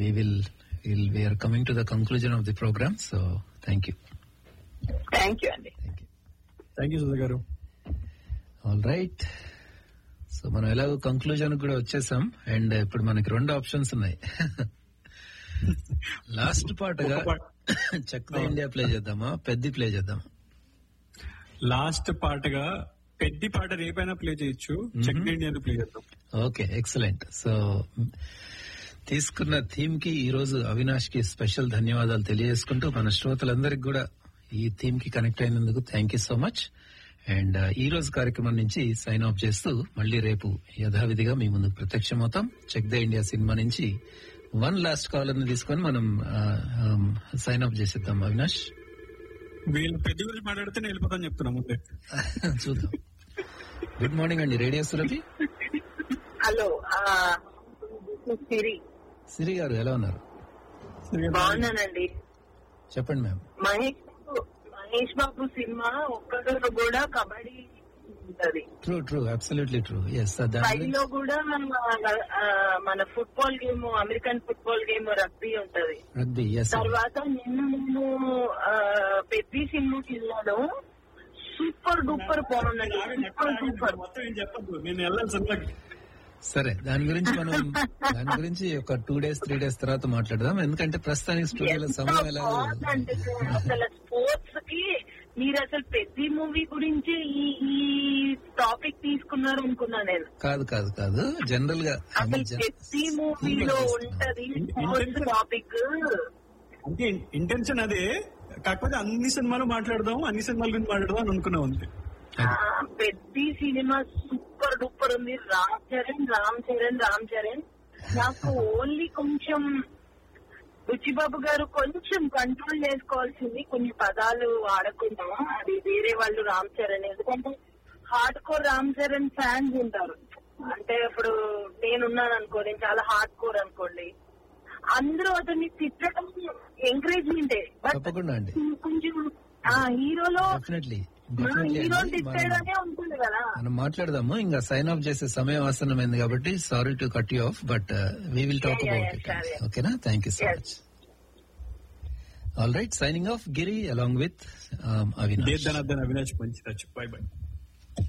we will we'll, we are coming to the conclusion of the program. So thank you. Thank you అండి Thank you. Thank you Sudha గారు all right so మనం ఎలాగో conclusion కూడా వచ్చేసాం and ఇప్పుడు మనకి రెండు ఆప్షన్స్ ఉన్నాయి లాస్ట్ పాటగా ఒక పాట. చెక్ ద ఇండియా ప్లే చేద్దామా పెద్ది ప్లే చేద్దామా లాస్ట్ పాటగా పెద్ద పాట రేపైనా ప్లే చేయొచ్చు చెక్ ఇండియా ప్లే చేద్దాం ఓకే ఎక్సలెంట్ సో తీసుకున్న థీమ్ కి ఈ రోజు అవినాష్ కి స్పెషల్ ధన్యవాదాలు తెలియజేసుకుంటూ మన శ్రోతలందరికీ కూడా ఈ థీమ్ కి కనెక్ట్ అయినందుకు thank you so much and ఈ రోజు కార్యక్రమం నుంచి సైన్ ఆఫ్ చేస్తూ మళ్ళీ రేపు యథావిధిగా మీ ముందుకు ప్రత్యక్షమవుతాం చెక్ ద ఇండియా సినిమా నుంచి వన్ లాస్ట్ కాలర్ ని తీసుకొని మనం సైన్ ఆఫ్ చేసేద్దాం అవినాష్ వీళ్ళు పెద్ద గురించి మాట్లాడితే నేను వెళ్ళిపోతాను చెప్తున్నా ముందే చూద్దాం గుడ్ మార్నింగ్ అండి రేడియో సురభి హలో సిరి సిరి గారు ఎలా ఉన్నారు బాగున్నానండి చెప్పండి మ్యామ్ మహేష్ బాబు- మహేష్ బాబు సినిమా ఒక్కరు కూడా కబడ్డీ ఉంటది true true absolutely true yes దాని ఫైల్లో గురించి కూడా ఆ, మన football game American football game rugby ఉంటది రగ్బీ ఎస్ తర్వాత నిన్న నేను ఆ, పెద్ద సినిమాకి వెళ్ళాను సూపర్ డూపర్ బాగుందండి సూపర్ డూపర్ మొత్తం ఏం చెప్పద్దు నేను వెళ్ళాలి సినిమాకి సరే దాని గురించి మనం దాని గురించి ఒక టూ డేస్ త్రీ డేస్ తర్వాత మాట్లాడదాం ఎందుకంటే ప్రస్తుతానికి స్టూడియోలో ఎంత సమయం ఎలా బాగుందంటే అసలు స్పోర్ట్స్ కి మీరు అసలు పెద్ద మూవీ గురించి ఈ ఈ టాపిక్ తీసుకున్నారు అనుకున్నా నేను కాదు కాదు కాదు జనరల్ గా I mean, అసలు gen- ప్రతి మూవీలో ఉంటది స్పోర్ట్స్ టాపిక్ అంటే ఇంటెన్షన్ అదే కాకపోతే అన్ని సినిమాలు మాట్లాడదాం అన్ని సినిమాల గురించి మాట్లాడదాం అని అనుకున్నాం అంతే పెద్ద సినిమా సూపర్ డూపర్ ఉంది రామ్ చరణ్ రామ్ చరణ్ రామ్ చరణ్ నాకు ఓన్లీ కొంచెం రుచిబాబు గారు కొంచెం కంట్రోల్ చేసుకోవాల్సింది కొన్ని పదాలు వాడకుండా అది వేరే వాళ్ళు రామ్ చరణ్ ఎందుకంటే hardcore Ram Charan fans ఉంటారు అంటే ఇప్పుడు నేనున్నాను అనుకో నేను చాలా హార్డ్ కోర్ అనుకోండి అందరూ అతన్ని తిట్టడం ఎంకరేజ్మెంటే బట్ తప్పకుండా అండి కొంచెం ఆ హీరోలో డెఫినెట్లీ మనం డెఫినెట్లీ హీరో అండి మనం తిట్టేదనే ఉంటుంది కదా మనం మాట్లాడదాము ఇంకా సైన్ ఆఫ్ చేసే సమయం ఆసన్నమైంది కాబట్టి sorry to cut you off but we will talk Yeah, yeah, about yeah, it sure, yeah. ఓకేనా thank you so Yes. Much all right signing off Giri along with Avinash దేద్దనద్దన అవినాష్ మంచి బై బై